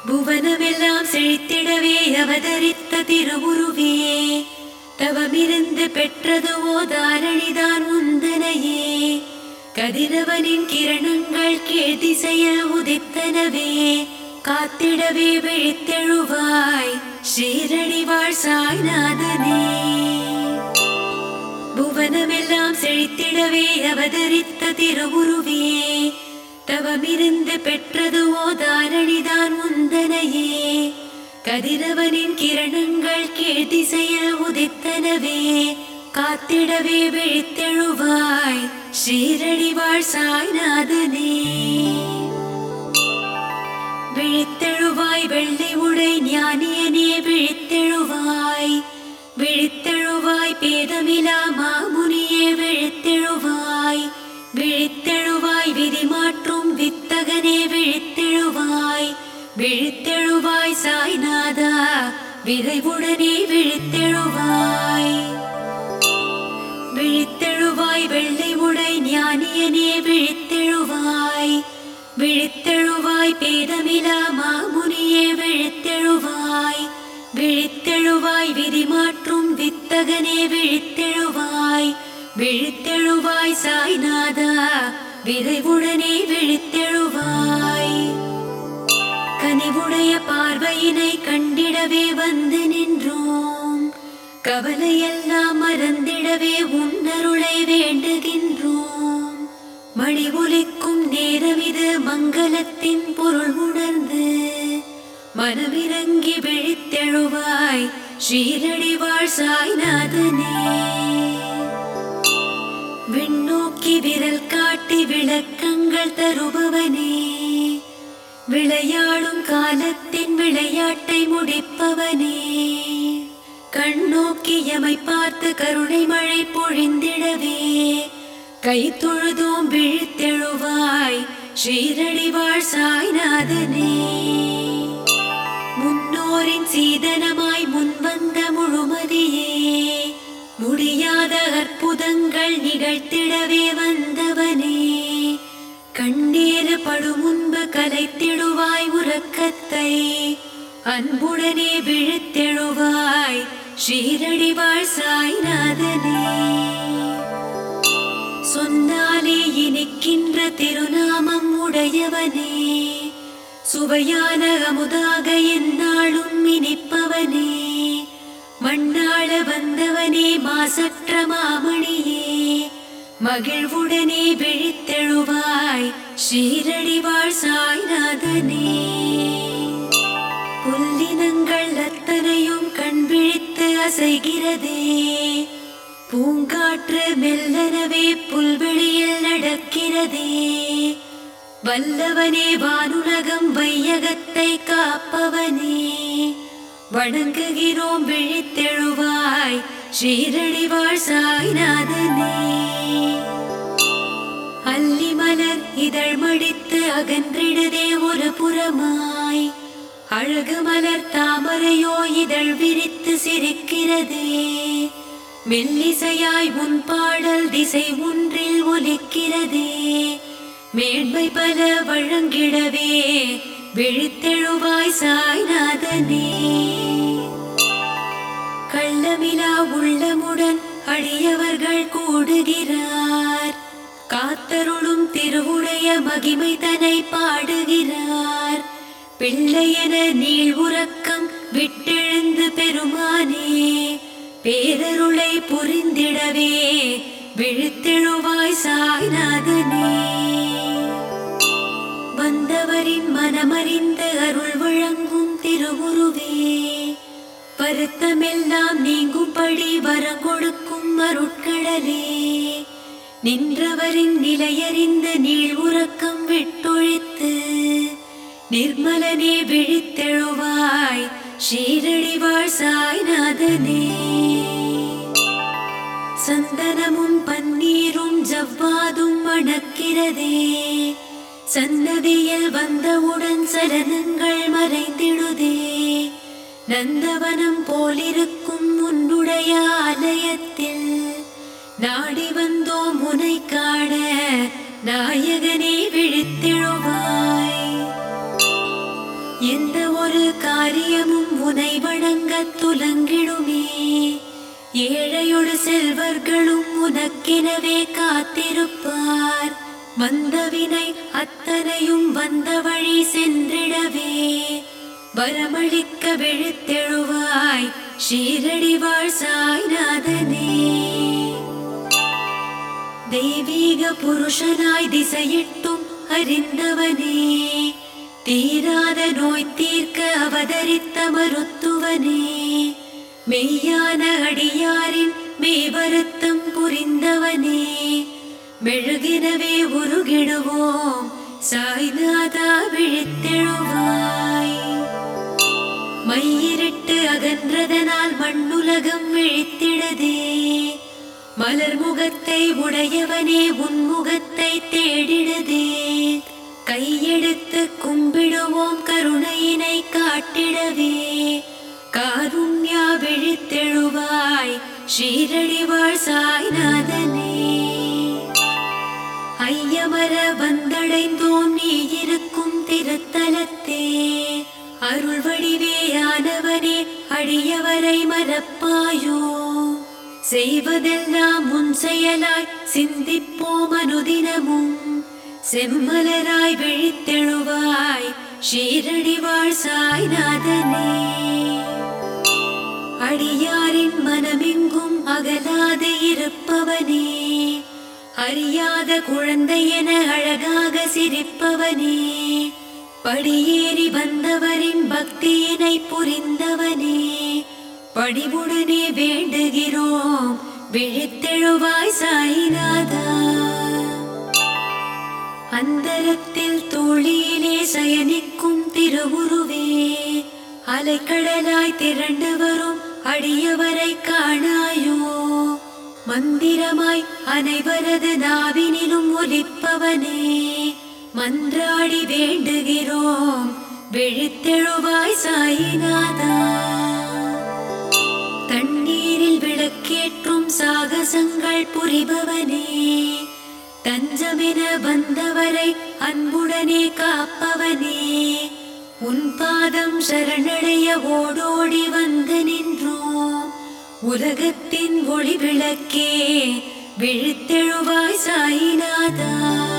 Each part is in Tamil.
புவனமெல்லாம் செழித்திடவே அவதரித்த திருவுருவே தவமிருந்து பெற்றதுவோ தாரணிதான் உந்தனையே கதிரவனின் கிரணங்கள் கீழ் திசையில் உதித்தனவே காத்திடவே விழித்தெழுவாய் ஸ்ரீரடி வாழ் சாய்நாதனே புவனமெல்லாம் செழித்திடவே அவதரித்த திருவுருவே தவமிருந்து பெற்றதுவோ தாரணிதான் முந்தனையே கதிரவனின் கிரணங்கள் கீழ் திசையில் உதித்தனவே காத்திடவே விழித்தெழுவாய் ஸ்ரீரடி வாழ் சாய்நாதனே விழித்தெழுவாய் வெள்ளை உடை ஞானியனே விழித்தெழுவாய் விழித்தெழுவாய் பேதமிலா மாமுனியே விழித்தெழுவாய் விழித்தெழுவாய் விதி மாற்றும் வித்தகனே விழித்தெழுவாய் விழித்தெழுவாய் சாய்நாதா விரைவுடனே விழித்தெழுவாய் விழித்தெழுவாய் வெள்ளை உடை ஞானியனே விழித்தெழுவாய் விழித்தெழுவாய் பேதமிலா மாமுனியே விழித்தெழுவாய் விழித்தெழுவாய் விதி மாற்றும் வித்தகனே விழித்தெழுவாய் விழித்தெழுவாய் சாய்நாதா விரைவுடனே விழித்தெழுவாய் கனிவுடைய பார்வையினை கண்டிடவே வந்து நின்றோம் கவலையெல்லாம் மறந்திடவே உன்னருளை வேண்டுகின்றோம் மணி ஒலிக்கும் நேரம் இது மங்களத்தின் பொருள் உணர்ந்து மனமிறங்கி விழித்தெழுவாய் ஸ்ரீரடி வாழ் சாய்நாதனே விண்ணோக்கி விரல் காட்டி விளக்கங்கள் தருபவனே விளையாடும் காலத்தின் விளையாட்டை முடிப்பவனே கண்ணோக்கி எமை பார்த்து கருணை மழை பொழிந்திடவே கை தொழுதோம் விழித்தெழுவாய் ஸ்ரீரடி வாழ் சாய்நாதனே முன்னோரின் சீதனமாய் முன்வந்த முழுமதியே முடியாத அற்புதங்கள் நிகழ்த்திடவே வந்தவனே கண்ணீர் படு முன்பு கலைத்திடுவாய் உறக்கத்தை அன்புடனே விழித்தெழுவாய் ஸ்ரீரடி வாழ் சாய்நாதனே சொன்னாலே இனிக்கின்ற திருநாமம் உடையவனே சுவையான அமுதாக எந்நாளும் இனிப்பவனே மண்ணாள வந்தவனே மாசற்ற மாமணியே மகிழ்வுடனே விழித்தெழுவாய் ஸ்ரீரடி வாழ் சாய்நாதனே புல்லினங்கள் அத்தனையும் கண் விழித்து அசைகிறதே பூங்காற்று மெல்லனவே புல்வெளியில் நடக்கிறதே வல்லவனே வானுலகம் வையகத்தை காப்பவனே வணங்குகிறோம் விழித்தெழுவாய் ஸ்ரீரடி வாழ் சாய்நாதனே அல்லி மலர் இதழ் மடித்து அகன்றிடுதே ஒரு புறமாய் அழகு மலர் தாமரையோ இதழ் விரித்து சிரிக்கிறதே மெல்லிசையாய் உன் பாடல் திசை ஒன்றில் ஒலிக்கிறதே மேன்மை பல வழங்கிடவே விழித்தெழுவாய் சாய்நாதனே கள்ளமிலா உள்ளமுடன் அடியவர்கள் கூடுகிறார் காத்தருளும் திருவுடைய மகிமை தனை பாடுகிறார் பிள்ளையென நீள் உறக்கம் விட்டெழுந்து பெருமானே பேரருளை புரிந்திடவே விழித்தெழுவாய் சாய்நாதனே வந்தவரின் மனமறிந்து அருள் வழங்கும் திருவுருவே வருத்தமெல்லாம் நீங்கும்படி வரம் கொடுக்கும் அருட்கடலே நின்றவரின் நிலையறிந்து நீள் உறக்கம் விட்டொழித்து நிர்மலனே விழித்தெழுவாய் ஸ்ரீரடி வாழ் சாய்நாதனே சந்தனமும் பன்னீரும் ஜவ்வாதும் மணக்கிறதே சன்னதியில் வந்தவுடன் சலனங்கள் மறைந்திடுதே நந்தவனம் போலிருக்கும் உன்னுடைய ஆலயத்தில் நாடி வந்தோம் உனை காண நாயகனே விழித்தெழுவாய் எந்த ஒரு துலங்கிடுமே ஏழையொடு செல்வர்களும் உனக்கெனவே காத்திருப்பார் வந்தவினை அத்தனையும் வந்த வழி சென்றிடவே வரமளிக்க விழித்தெழுவாய் ஷீரடி வாழ் சாய்நாதனே தெய்வீக புருஷனாய் திசையிட்டும் அறிந்தவனே தீராத நோய் தீர்க்க அவதரித்த மருத்துவனே மெய்யான அடியாரின் மெய்வருத்தம் புரிந்தவனே மெழுகினவே உருகிடுவோம் சாய்நாதா விழித்தெழுவாய் மையிருட்டு அகன்றதனால் மண்ணுலகம் விழித்திடதே மலர் முகத்தை உடையவனே உன் முகத்தை தேடிடுதே கையெடுத்து கும்பிடுவோம் கருணையினை காட்டிடவே காருண்யா விழித்தெழுவாய் ஷீரடி வாழ் சாய்நாதனே ஐயமர வந்தடைந்தோம் நீ இருக்கும் திருத்தலத்தே அருள் வடிவேயானவனே அடியவரை மறப்பாயோ செய்வதெல்லாம் முன் செயலாய் சிந்திப்போம் அனுதினமும் செம்மலராய் விழித்தெழுவாய் ஷீரடி வாழ் சாய்நாதனே அடியாரின் மனமெங்கும் அகலாது இருப்பவனே அறியாத குழந்தை என அழகாக சிரிப்பவனே படியேறி வந்தவரின் பக்தியினை புரிந்தவனே படிவுடனே வேண்டுகிறோம் விழித்தெழுவாய் சாய்நாதா அந்தரத்தில் தோழியிலே சயனிக்கும் திருவுருவே அலைக்கடலாய் திரண்டு வரும் அடியவரை காணாயோ மந்திரமாய் அனைவரது நாவினிலும் ஒலிப்பவனே மன்றாடி வேண்டுகிறோம் விழித்தெழுவாய் சாயிநாதா தண்ணீரில் விளக்கேற்றும் சாகசங்கள் புரிபவனே தஞ்சமென வந்தவரை அன்புடனே காப்பவனே உன் பாதம் சரணடைய ஓடோடி வந்து நின்றோம் உலகத்தின் ஒளி விளக்கே விழித்தெழுவாய் சாயிநாதா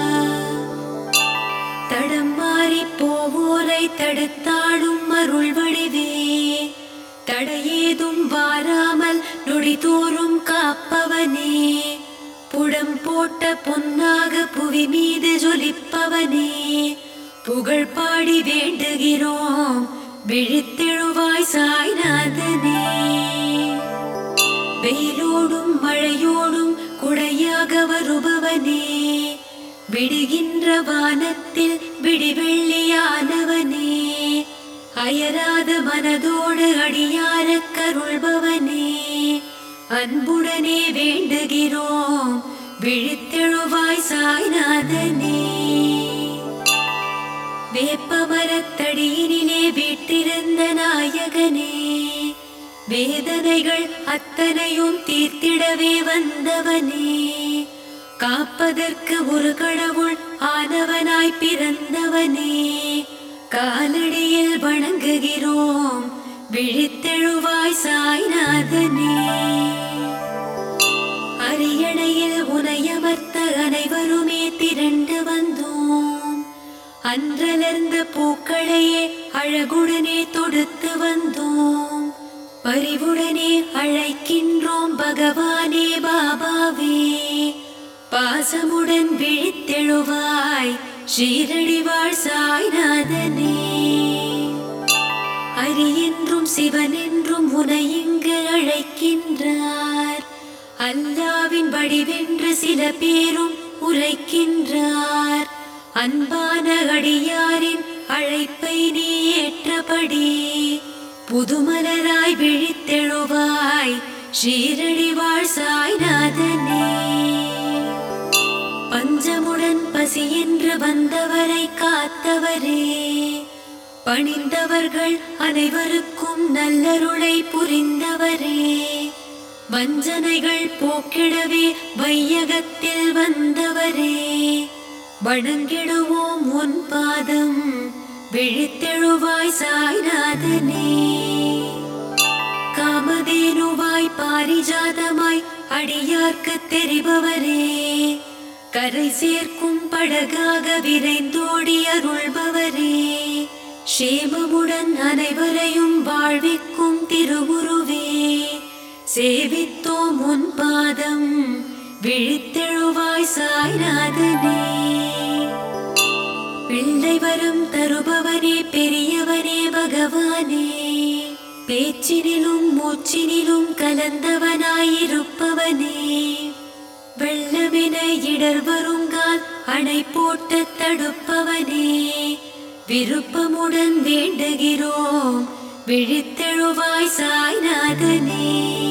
தடம் மாறி போவோரை தடுத்தாடும் அருள் வடிவே தடையேதும் வாராமல் நொடிதோறும் காப்பவனே புடம் போட்ட பொன்னாக புவி மீது ஜொலிப்பவனே புகழ் பாடி வேண்டுகிறோம் விழித்தெழுவாய் சாய்நாதனே வெயிலோடும் மழையோடும் குடையாக வருபவனே விடுகின்ற வானத்தில் விடிவெள்ளியானவனே அயராத மனதோடு அடியார கருள்பவனே அன்புடனே வேண்டுகிறோம் விழித்தெழுவாய் சாய்நாதனே வேப்பமரத்தடியினிலே வீட்டிருந்த நாயகனே வேதனைகள் அத்தனையும் தீர்த்திடவே வந்தவனே காப்பதற்கு ஒரு கடவுள் ஆனவனாய் பிறந்தவனே காலடியில் வணங்குகிறோம் விழித்தெழுவாய் சாய்நாதனே அரியணையில் உனையமர்த்த அனைவருமே திரண்டு வந்தோம் அன்றலர்ந்த பூக்களையே அழகுடனே தொடுத்து வந்தோம் பரிவுடனே அழைக்கின்றோம் பகவானே பாபாவே பாசமுடன் விழித்தெழுவாய் ஷீரடி வாழ் சாய்நாதனே ஹரி என்றும் சிவன் என்றும் உனை இங்கு அழைக்கின்றார் அல்லாவின் வடிவென்று சில பேரும் உரைக்கின்றார் அன்பான அடியாரின் அழைப்பை நீ ஏற்றபடி புதுமலராய் விழித்தெழுவாய் ஷீரடி வாழ் சாய்நாதனே பஞ்சமுடன் பசி என்று வந்தவரை காத்தவரே பணிந்தவர்கள் அனைவருக்கும் நல்லருளை புரிந்தவரே வஞ்சனைகள் போக்கிடவே வையகத்தில் வந்தவரே வணங்கிடுவோம் உன் பாதம் விழித்தெழுவாய் சாய்நாதனே காமதேனுவாய் பாரிஜாதமாய் அடியார்க்கு தெரிபவரே கரை சேர்க்கும் படகாக விரைந்தோடி அருள்பவரே சேமமுடன் அனைவரையும் வாழ்விக்கும் திருவுருவே சேவித்தோம் உன் பாதம் விழித்தெழுவாய் சாய்நாதனே பிள்ளை வரம் தருபவனே பெரியவனே பகவானே பேச்சினிலும் மூச்சினிலும் கலந்தவனாயிருப்பவனே வெள்ளமென இடர் வருங்கால் அணை போட்டு தடுப்பவனே விருப்பமுடன் வேண்டுகிறோம் விழித்தெழுவாய் சாய்நாதனே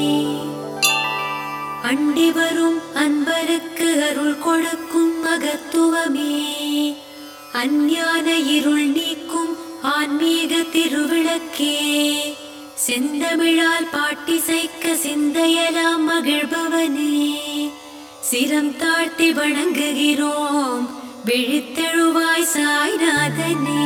அண்டி வரும் அன்பருக்கு அருள் கொடுக்கும் மகத்துவமே அஞ்ஞான இருள் நீக்கும் ஆன்மீக திருவிளக்கே செந்தமிழால் பாட்டிசைக்க சிந்தையலாம் மகிழ்பவனே சிரம் தாழ்த்தி வணங்குகிறோம் விழித்தெழுவாய் சாய்நாதனே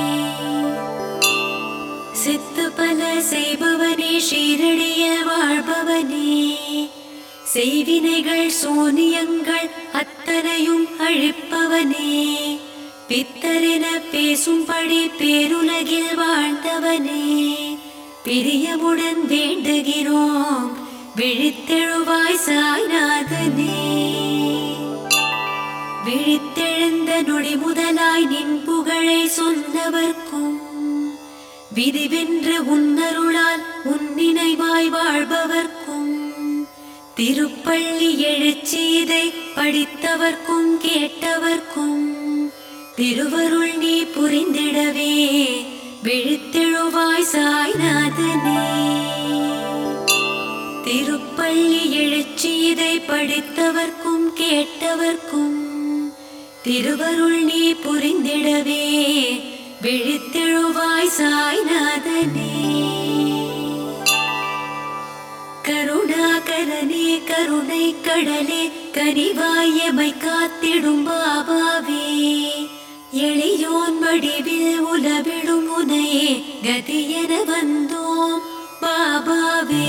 சித்து பல செய்பவனே ஷீரடியில் வாழ்பவனே செய்வினைகள் சோனியங்கள் அத்தனையும் அழிப்பவனே பித்தரென பேசும்படி பேருலகில் வாழ்ந்தவனே பிரியமுடன் வேண்டுகிறோம் விழித்தெழுவாய் சாய்நாதனே விழித்தெழுந்த நொடி முதலாய் நின் புகழை சொன்னவர்க்கும் விதிவென்று உன்னருளால் உன் நினைவாய் வாழ்பவர்க்கும் திருப்பள்ளி எழுச்சீதை படித்தவர்க்கும் கேட்டவர்க்கும் திருவருள் நீ புரிந்திடவே விழித்தெழுவாய் சாய்நாதனே திருப்பள்ளி எழுச்சீதை படித்தவர்க்கும் கேட்டவர்க்கும் திருவருள் நீ புரிந்திடவே விழித்தெழுவாய் சாய்நாதனே கருணாகரனே கருணை கடலே கனிவாயமை காத்திடும் பாபாவே எளியோன் வடிவில் உலவிடும் உனையே கதியென வந்தோம் பாபாவே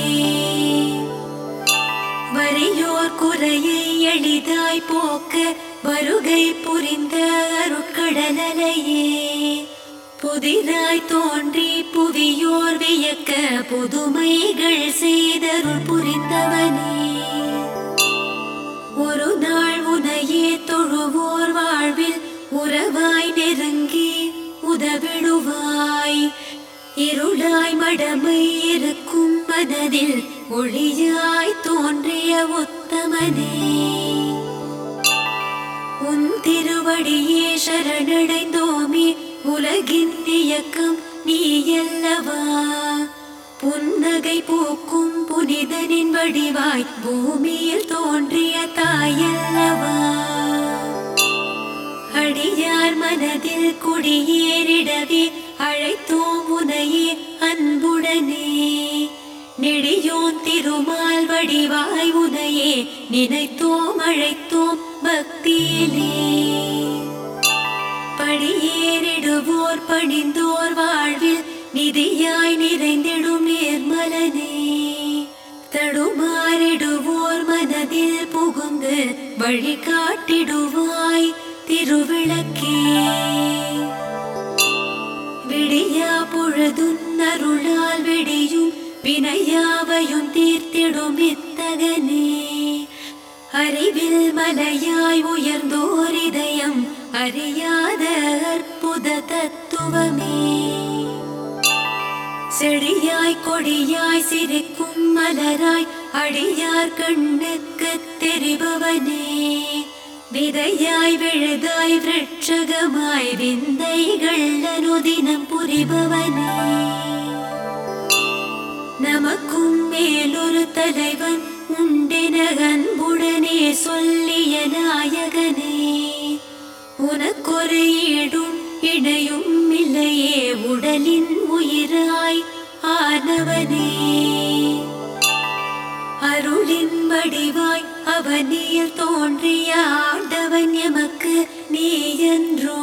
வரியோர் குறையை எளிதாய் போக்க வருகை புரிந்த அருட்கடலையே புதிதாய் தோன்றி புவியோர் வியக்க புதுமைகள் செய்தருள் புரிந்தவனே ஒரு நாள் உனையே தொழுவோர் வாழ்வில் உறவாய் நெருங்கி உதவிடுவாய் இருளாய் மடமை இருக்கும் மனதில் ஒளியாய் தோன்றிய உத்தமனே உன் திருவடியே சரணடைந்தோமே உலகின் இயக்கம் நீ அல்லவா புன்னகை பூக்கும் புனிதனின் வடிவாய் பூமியில் தோன்றிய தாயல்லவா அடியார் மனதில் குடியேறிடவே அழைத்தோம் உனையே அன்புடனே நெடியோன் திருமால் வடிவாய் உனையே நினைத்தோம் அழைத்தோம் பக்தியிலே படியேறிடுவோர் பணிந்தோர் வாழ்வில் நிதியாய் நிறைந்திடும் நேர்மலனே தடுமாறிடுவோர் மனதில் புகுந்து வழிகாட்டிடுவாய் திருவிளக்கே விடியா பொழுதுன் அருளால் வெடியும் வினையாவையும் தீர்த்திடும் இத்தகனே அறிவில் மலையாய் உயர்ந்தோர் இதயம் அறியாத அற்புத தத்துவமே செடியாய் கொடியாய் சிரிக்கும் மலராய் அடியார் கண்ணுக்கு தெரிபவனே விதையாய் விழுதாய் விரட்சகமாய் விந்தைகள் அனுதினம் புரிபவனே நமக்கும் மேலொரு தலைவன் உண்டென அன்புடனே சொல்லிய நாயகனே உனக்கொரு ஈடும் இணையும் இல்லையே உடலின் உயிராய் ஆனவனே அருளின் வடிவாய் அவனியில் தோன்றிய ஆண்டவன் எமக்கு நீ என்றோ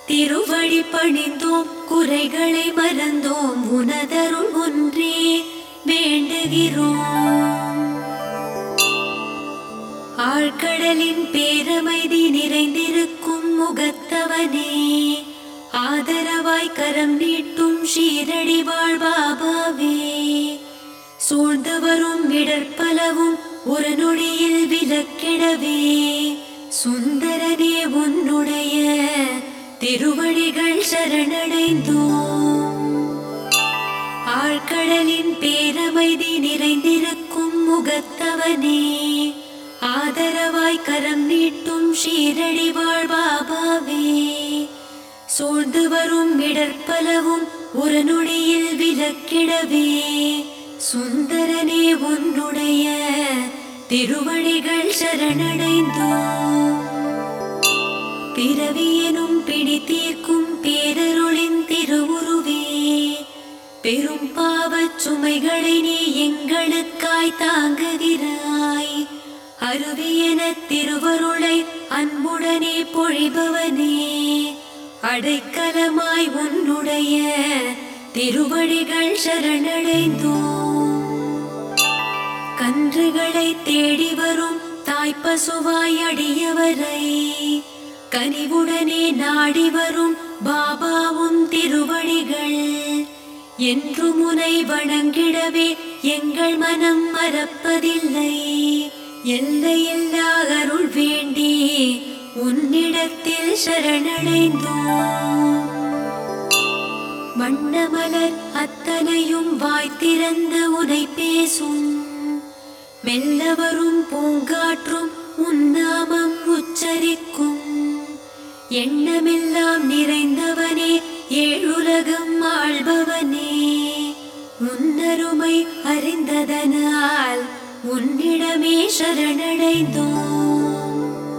திருவழி பணிந்தோம் குறைகளை மறந்தோம் உனதருள் ஒன்றே வேண்டுகிறோம் ஆழ்கடலின் பேரமைதி நிறைந்திருக்கும் முகத்தவனே ஆதரவாய் கரம் நீட்டும் ஷீரடி வாழ்பாபாவே சூழ்ந்து வரும் இடர்பலவும் ஒரு நொடியில் விலக்கிடவே சுந்தரனே உன்னுடைய திருவடிகள் சரணடைந்தோம் ஆழ்கடலின் பேரமைதி நிறைந்திருக்கும் முகத்தவனே ஆதரவாய் கரம் நீட்டும் ஷீரடி வாழ்பாபாவே சூழ்ந்து வரும் இடர்பலவும் ஒரு நொடியில் விலக்கிடவே சுந்தரனே உன்னுடைய திருவடிகள் சரணடைந்தோம் பிறவியெனும் பிடி தீர்க்கும் பேரருளின் திருவுருவே பெரும் பாவச் சுமைகளை நீ எங்களுக்காய் தாங்குகிறாய் அருவியென திருவருளை அன்புடனே பொழிபவனே அடைக்கலமாய் உன்னுடைய திருவடிகள் சரணடைந்தோம் கன்றுகளை தேடி வரும் தாய்ப்பசுவாய் அடியவரை கனிவுடனே நாடி வரும் பாபாவும் திருவடிகள் என்று முனை வணங்கிடவே எங்கள் மனம் மறப்பதில்லை எல்லையில்லா அருள் வேண்டி உன்னிடத்தில் சரணடைந்தோம் வண்ணமலர் அத்தனையும் வாய் திறந்த உனை பேசும் மெல்ல வரும் பூங்காற்றும் உன்னாமம் உச்சரிக்கும் எண்ணமெல்லாம் நிறைந்தவனே ஏழுலகம் ஆள்பவனே உன்னருமை அறிந்ததனால் உன்னிடமே சரணடைந்தோம்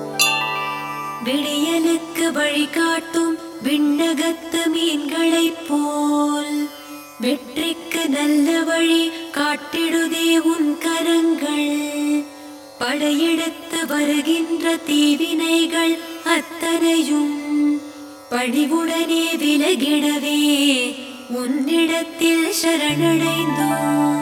விடியலுக்கு வழிகாட்டும் விண்ணகத்து மீன்களைப் போல் வெற்றிக்கு நல்ல வழி காட்டிடுதே உன் கரங்கள் படையெடுத்து வருகின்ற தீவினைகள் அத்தனையும் பணிவுடனே விலகிடவே உன்னிடத்தில் சரணடைந்தோம்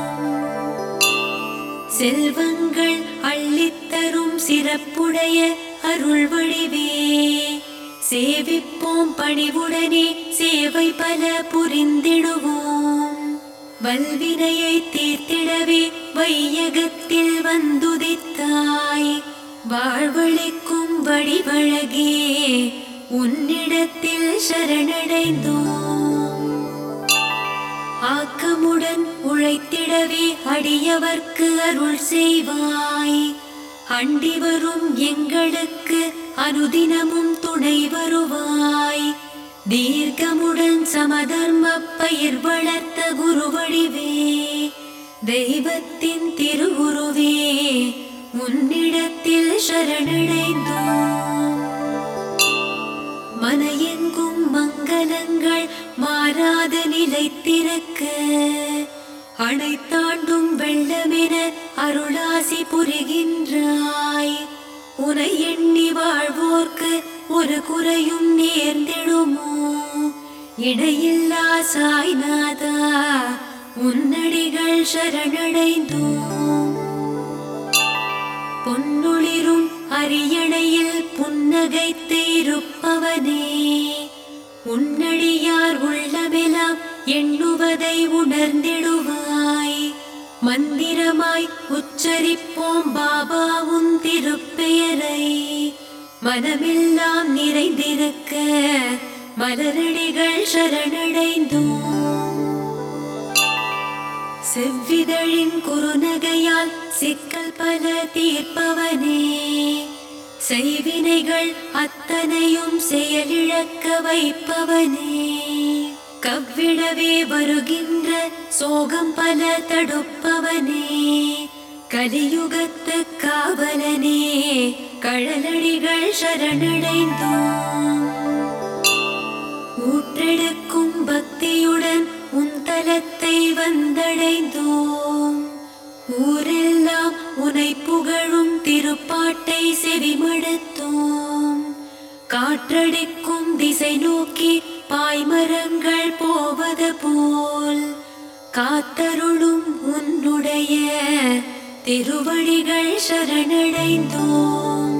செல்வங்கள் அள்ளித்தரும் சிறப்புடைய அருள் வடிவே சேவிப்போம் பணிவுடனே சேவை பல புரிந்திடுவோம் வல்வினையை தீர்த்திடவே வையகத்தில் வந்துதித்தாய் வாழ்வழிக்கும் வடிவழகே உன்னிடத்தில் சரணடைந்தோம் ஆக்கமுடன் உழைத்திடவே அடியவர்க்கு அருள் செய்வாய் அண்டி வரும் எங்களுக்கு அனுதினமும் துணை வருவாய் தீர்க்கமுடன் சமதர்ம பயிர் வளர்த்த குருவடிவே தெய்வத்தின் திருகுருவே உன்னிடத்தில் சரணடைந்தோம் மனையெங்கும் மங்களங்கள் மாறாத நிலைத்திருக்க அனைத்தாண்டும் வெள்ளமென அருளாசி புரிகின்றாய் உனை எண்ணி வாழ்வோர்க்கு ஒரு குறையும் நேர்ந்திடுமோ இடையில்லா சாய்நாதா உன்னடிகள் சரணடைந்தோம் பொன்னொளிரும் அரியணையில் புன்னகைத்து இருப்பவனே உன்னடியார் உள்ளமெல்லாம் எண்ணுவதை உணர்ந்திடுவாய் மந்திரமாய் உச்சரிப்போம் பாபாவும் திருப்பெயரை மனமெல்லாம் நிறைந்திருக்க மலரடிகள் சரணடைந்தோம் செவ்விதழின் குறுநகையால் சிக்கல் பல தீர்ப்பவனே செய்வினைகள் அத்தனையும் செயலிழக்க வைப்பவனே கவ்விடவே வருகின்ற சோகம் பல தடுப்பவனே கலியுகத்து காவலனே கழலடிகள் சரணடைந்தோம் ஊற்றெடுக்கும் பக்தியுடன் உன் தலத்தை வந்தடைந்தோம் ஊரெல்லாம் உனை புகழும் திருப்பாட்டை செவிமடுத்தோம் காற்றடிக்கும் திசை நோக்கி பாய்மரங்கள் போவது போல் காத்தருளும் உன்னுடைய திருவடிகள் சரணடைந்தோம்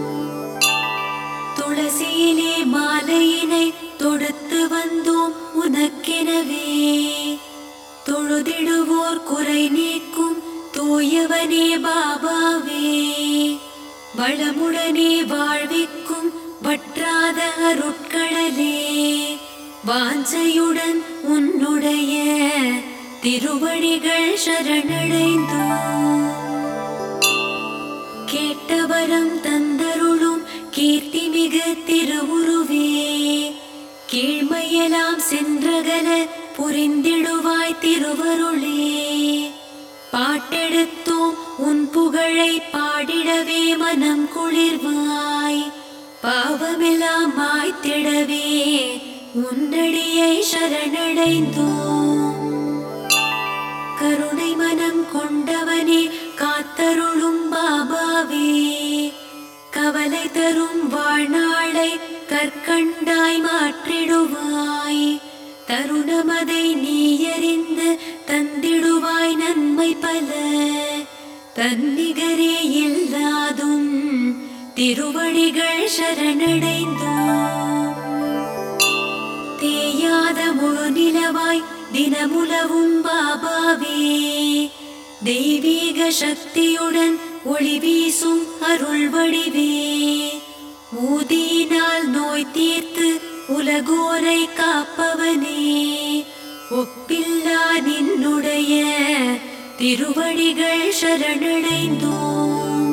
துளசியிலே மாலையினை தொடுத்து வந்தோம் உனக்கெனவே தொழுதிடுவோர் குறை நீக்கும் தூயவனே பாபாவே வளமுடனே வாழ்விக்கும் வற்றாத அருட்கடலே வாஞ்சையுடன் உன்னுடைய திருவடிகள் சரணடைந்தோம் கேட்டவரம் தந்தருளும் கீர்த்திமிகு திருவுருவே கீழ்மையெல்லாம் சென்றகல புரிந்திடுவாய் திருவருளே பாட்டெடுத்தோம் உன் புகழை பாடிடவே மனம் குளிர்வாய் பாவமெல்லாம் மாய்த்திடவே உன்னடியை சரணடைந்தோம் கருணை மனம் கொண்டவனே காத்தருளும் பாபாவே கவலை தரும் வாழ்நாளை கற்கண்டாய் மாற்றிடுவாய் தருணமதை நீ அறிந்து தந்திடுவாய் நன்மை பல தன்னிகரே இல்லாதும் திருவடிகள் சரணடைந்தோம் தேயாத முழு நிலவாய் தினமுலவும் பாபாவே தெய்வீக சக்தியுடன் ஒளி வீசும் அருள் வடிவே ஊதியினால் நோய் தீர்த்து உலகோரை காப்பவனே ஒப்பில்லா நின்னுடைய திருவடிகள் சரணடைந்தோம்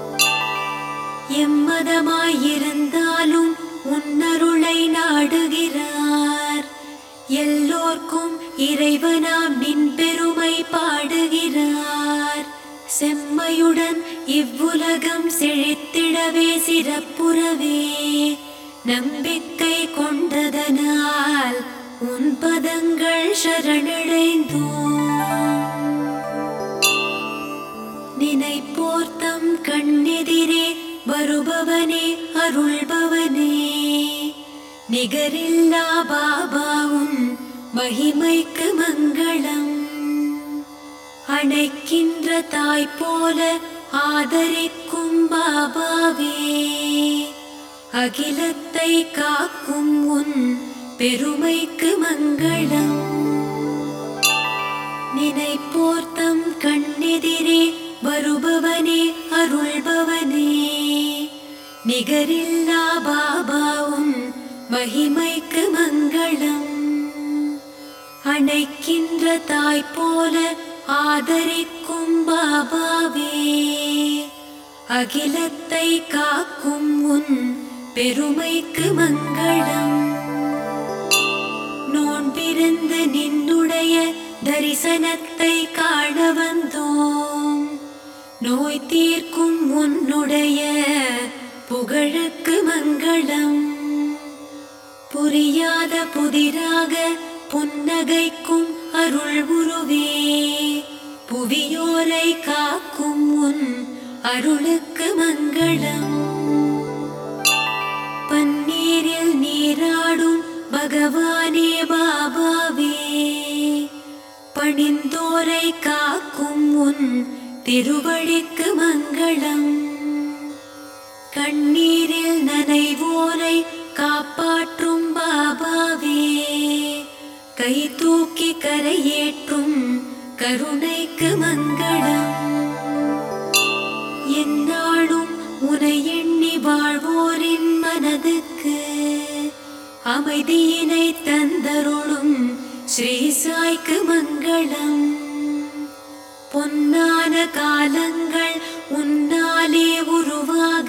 எம்மதமாயிருந்தாலும் உன்னருளை நாடுகிறார் எல்லோர்க்கும் இறைவனாம் நின் பெருமை பாடுகிறார் செம்மையுடன் இவ்வுலகம் செழித்திடவே சிறப்புறவே நம்பிக்கை கொண்டதனால் உன் பதங்கள் சரணடைந்தோம் நினைப்போர்த்தம் கண்ணெதிரே வருபவனே அருள்பவனே நிகரில்லா பாபாவும் மகிமைக்கு மங்களம் அணைக்கின்ற தாய் போல ஆதரிக்கும் பாபாவே அகிலத்தை காக்கும் உன் பெருமைக்கு மங்களம் நினைப்போர்த்தம் கண்ணெதிரே வருபவனே அருள்பவனே நிகரில்லா பாபாவும் மகிமைக்கு மங்களம் அணைக்கின்ற தாய் போல ஆதரிக்கும் பாபாவே அகிலத்தை காக்கும் உன் பெருமைக்கு மங்களம் நோன்பிருந்து நின்னுடைய தரிசனத்தை காண வந்தோம் நோய் தீர்க்கும் உன்னுடைய புகழுக்கு மங்களம் புரியாத புதிராக புன்னகைக்கும் அருள் உருவே புவியோரை காக்கும் உன் அருளுக்கு மங்களம் பன்னீரில் நீராடும் பகவானே பாபாவே பணிந்தோரை காக்கும் உன் திருவழிக்கு மங்களம் கண்ணீரில் நனைவோரை காப்பாற்றும் பாபாவே கை தூக்கி கரையேற்றும் கருணைக்கு மங்களம் எந்நாளும் உனை எண்ணி வாழ்வோரின் மனதுக்கு அமைதியினை தந்தருளும் ஸ்ரீ சாய்க்கு மங்களம் பொன்னான காலங்கள் உன்னாலே உருவாக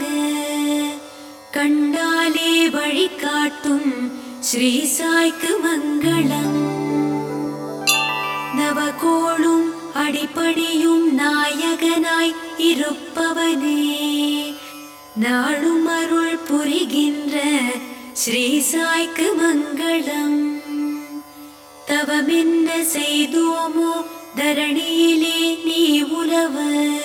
கண்டாலே வழிகாட்டும் ஸ்ரீ சாய்க்கு மங்களம் நவகோளும் அடிப்பணியும் நாயகனாய் இருப்பவனே நாளும் அருள் புரிகின்ற ஸ்ரீ சாய்க்கு மங்களம் தவமென்ன செய்தோமோ தரணியிலே நீ உலவ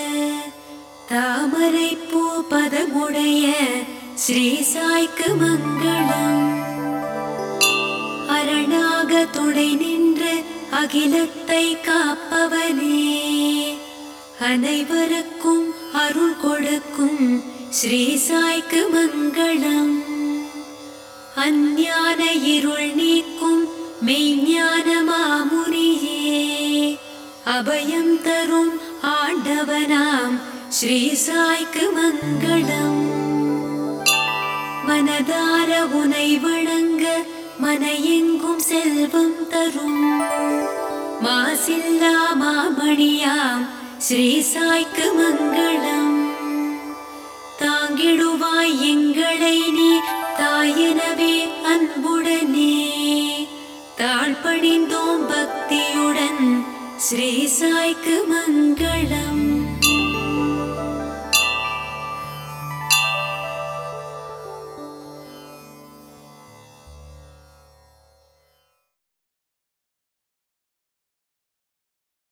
தாமரை பூ பதமுடைய ஸ்ரீ சாய்க்கு மங்களம் அரணாக துணை நின்று அகிலத்தை காப்பவனே அனைவருக்கும் அருள் கொடுக்கும் ஸ்ரீ சாய்க்கு மங்களம் அஞ்ஞான இருள் நீக்கும் மெய்ஞான மாமுனியே அபயம் தரும் ஆண்டவனாம் ஸ்ரீ சாய்க்கு மங்களம் மனதார உனை வணங்க மன எங்கும் செல்வம் தரும் மாசில்லா மாமணியாம் ஸ்ரீ சாய்க்கு மங்களம் தாங்கிடுவாய் எங்களை நீ தாயெனவே அன்புடனே தாழ்பணிந்தோம் பக்தியுடன் ஸ்ரீ சாய்க்கு மங்களம்